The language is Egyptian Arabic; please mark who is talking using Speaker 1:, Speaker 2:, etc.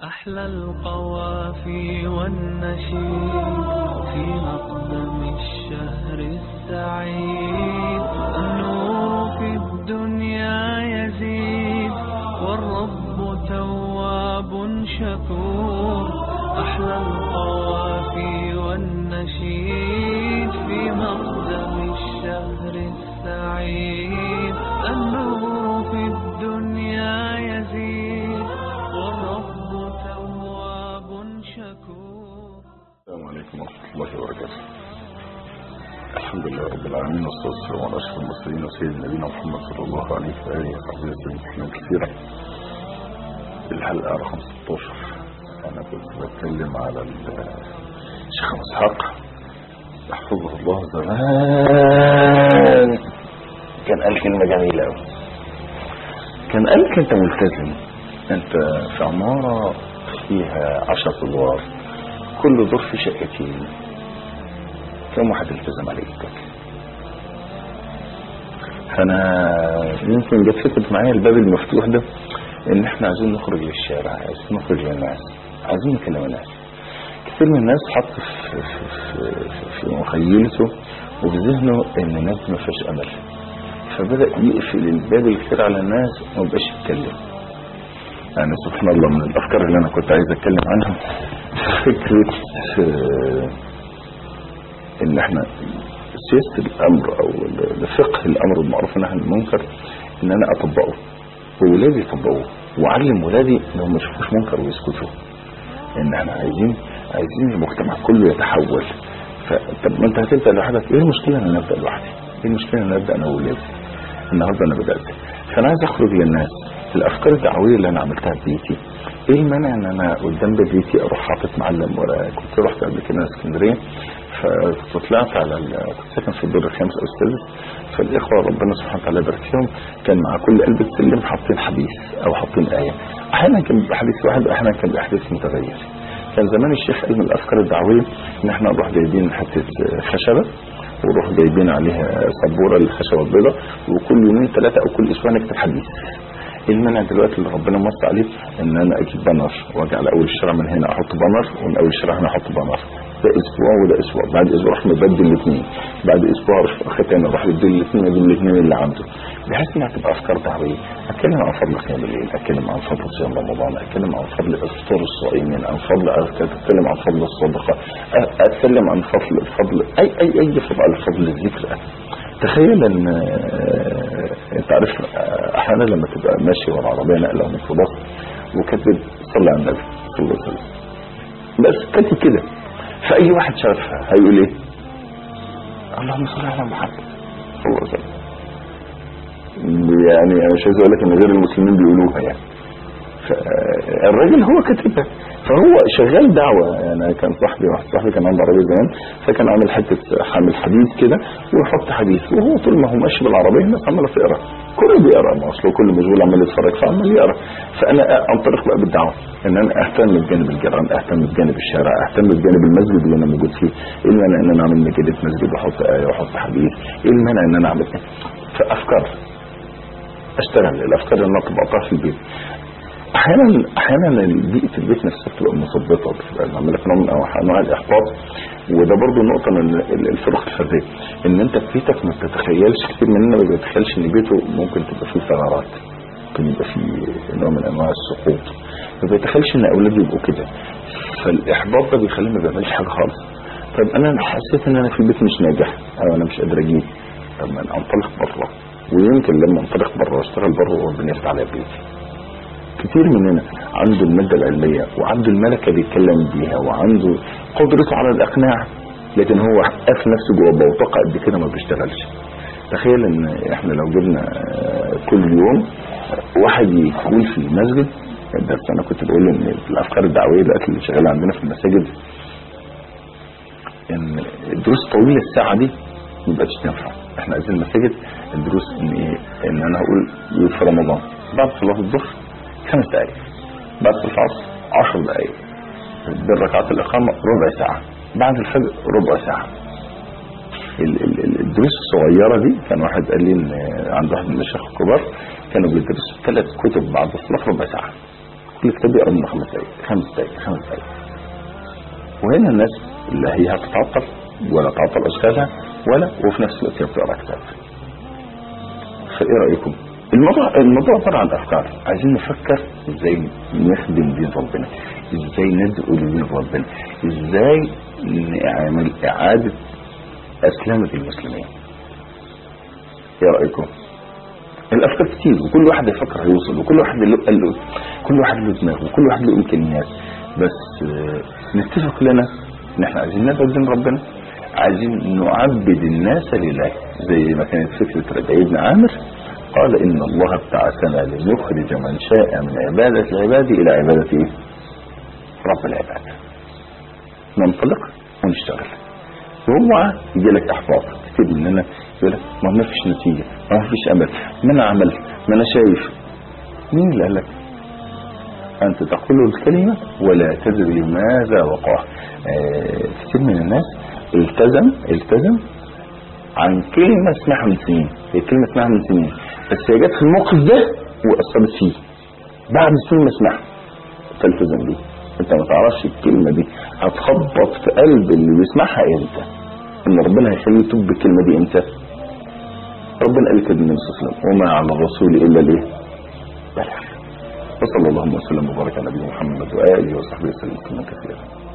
Speaker 1: أحلى القوافي والنشيد في مقدم الشهر السعيد النور في الدنيا يزيد والرب تواب شكور أحلى القوافي والنشيد في مقدم الشهر السعيد النور في الدنيا يزيد والرب تواب شكور
Speaker 2: السلام عليكم ورحمة الله وبركاته الحمد لله رب العالمين والصلاة والسلام على أشرف المرسلين وسيد نبينا محمد صلى الله عليه وآله وصحبه وسلم تسليما كثيرا الحلقة رقم 16 أنا كنت بتكلم على الشيخ أبو إسحاق يحفظه الله زمان كان قال كلمة جميلة أوي كان قال لك أنت ملتزم أنت في عمارة فيها عشرة أدوار كل دور في شقتين كم واحد التزم عليك فانا يمكن جت فكره معايا الباب المفتوح ده ان احنا عايزين نخرج للشارع عايزين نخرج للناس عايزين نكلم الناس كتير من الناس حط في, في, في, في مخيلته وفي ذهنه ان الناس دي ما فيهاش امل فبدا يقفل الباب الكتير على الناس وما بقاش يتكلم يعني سبحان الله من الافكار اللي انا كنت عايز اتكلم عنها فكره آه، ان احنا سياسه الامر او فقه الامر بالمعروف والنهي عن المنكر ان انا اطبقه وولادي يطبقوه واعلم ولادي انهم ما يشوفوش منكر ويسكتوا ان احنا عايزين عايزين المجتمع كله يتحول فطب ما انت هتبدا لوحدك ايه المشكله ان انا ابدا لوحدي؟ ايه المشكله ان انا ابدا انا وولادي؟ النهارده انا بدات فانا عايز اخرج للناس الافكار الدعويه اللي انا عملتها في بيتي ايه المانع ان انا قدام باب بيتي اروح حاطط معلم ورا كنت رحت قبل كده اسكندريه فطلعت على ال... كنت ساكن في الدور الخامس او السادس فالاخوه ربنا سبحانه وتعالى يبارك فيهم كان مع كل قلب سلم حاطين حديث او حاطين ايه احيانا كان بيبقى حديث واحد واحيانا كان بيبقى حديث متغير كان زمان الشيخ قال من الافكار الدعويه ان احنا نروح جايبين حته خشبه ونروح جايبين عليها سبوره الخشبه البيضاء وكل يومين ثلاثه او كل اسبوع نكتب حديث ايه المانع دلوقتي اللي ربنا موسع عليه ان انا اجيب بانر واجي على اول الشارع من هنا احط بانر ومن اول الشارع هنا احط بانر ده اسبوع وده اسبوع بعد اسبوع اروح مبدل الاثنين بعد اسبوع اروح اخر تاني اروح بدل الاثنين واجيب الاثنين اللي عنده بحيث انها تبقى افكار دعويه اتكلم عن فضل قيام الليل اتكلم عن فضل صيام رمضان اتكلم عن فضل افطار الصائمين عن فضل اتكلم عن فضل الصدقه اتكلم عن فضل الفضل اي اي اي فضل على فضل الذكر تخيل ان انت عارف احيانا لما تبقى ماشي ورا عربيه نقله ميكروباص وكاتب صلي على النبي صلى الله عليه وسلم بس كاتب كده فاي واحد شافها هيقول ايه اللهم صل على محمد صلى الله عليه وسلم يعني انا مش عايز اقول لك ان غير المسلمين بيقولوها يعني فالراجل هو كاتبها فهو شغال دعوة يعني كان صاحبي واحد صاحبي كان عنده عربية زمان فكان عامل حتة حامل حديث كده ويحط حديث وهو طول ما هو ماشي بالعربية الناس عمالة تقرا كله بيقرا ما اصله كل مشغول عمال يتفرج فعمال يقرا فانا انطلق بقى بالدعوة ان انا اهتم بجانب الجيران اهتم بجانب الشارع اهتم بجانب المسجد اللي انا موجود فيه ايه المانع ان انا اعمل مجلة مسجد واحط ايه واحط حديث ايه المانع ان انا اعمل فافكار اشتغل الافكار اللي انا طبقتها في البيت احيانا احيانا بيئه البيت نفسها بتبقى مثبطه بتبقى عامله نوع من انواع الاحباط وده برضو نقطه من الفرق الفرديه ان انت في بيتك ما بتتخيلش كتير مننا ما بيتخيلش ان بيته ممكن تبقى فيه ثغرات ممكن يبقى فيه نوع من انواع السقوط ما بيتخيلش ان اولاده يبقوا كده فالاحباط ده بيخليه ما بيعملش حاجه خالص طيب انا حسيت ان انا في البيت مش ناجح او انا مش قادر اجيب طب ما انا انطلق بره ويمكن لما انطلق بره واشتغل بره ربنا يفتح عليا بيتي كتير مننا عنده المادة العلمية وعنده الملكة بيتكلم بيها وعنده قدرته على الإقناع لكن هو قاف نفسه جوه بوتقة قد كده ما بيشتغلش تخيل ان احنا لو جبنا كل يوم واحد يقول في المسجد بس انا كنت بقول ان في الافكار الدعويه دلوقتي اللي شغاله عندنا في المساجد ان الدروس الطويله الساعه دي ما بقتش تنفع احنا عايزين المساجد الدروس ان ايه ان انا هقول في رمضان بعد صلاه الظهر خمس دقائق بعد العصر عشر دقائق بالركعات الإقامة ربع ساعة بعد الفجر ربع ساعة الدروس الصغيرة دي كان واحد قال لي ان عند واحد من الشيخ الكبار كانوا بيدرسوا ثلاث كتب بعد الصلاة ربع ساعة الكتاب يقرا من خمس دقايق خمس دقايق خمس دقايق وهنا الناس لا هي هتتعطل ولا تعطل اشغالها ولا وفي نفس الوقت هي بتقرا كتاب فايه رايكم الموضوع الموضوع عباره عن افكار عايزين نفكر ازاي نخدم دين ربنا ازاي ندعو لدين ربنا ازاي نعمل اعاده اسلامه المسلمين ايه رايكم الافكار كتير وكل واحد يفكر هيوصل وكل واحد له له كل واحد له دماغ وكل واحد له امكانيات بس آه، نتفق كلنا ان احنا عايزين ندعو لدين ربنا عايزين نعبد الناس لله زي ما كانت فكره ربيع بن عامر قال ان الله ابتعثنا لنخرج من شاء من عباده العباد الى عباده ايه؟ رب العباد ننطلق ونشتغل وهو يجي لك احباط كتير مننا يقول لك ما ما فيش نتيجه ما فيش امل ما انا عملت ما انا شايف مين اللي قال لك انت تقول الكلمه ولا تدري ماذا وقع آه كتير من الناس التزم التزم عن كلمه سمعها من سنين هي كلمه سمعها من سنين بس هي جت في الموقف ده واثرت فيه بعد سنين ما سمعها فالتزم بيه انت ما تعرفش الكلمه دي هتخبط في قلب اللي بيسمعها امتى ان ربنا هيخليه يتوب بالكلمه دي امتى ربنا قال كده النبي صلى الله عليه وسلم وما على الرسول الا الايه بلغ وصلى الله وسلم وبارك على نبينا محمد واله وصحبه وسلم تسليما كثيرا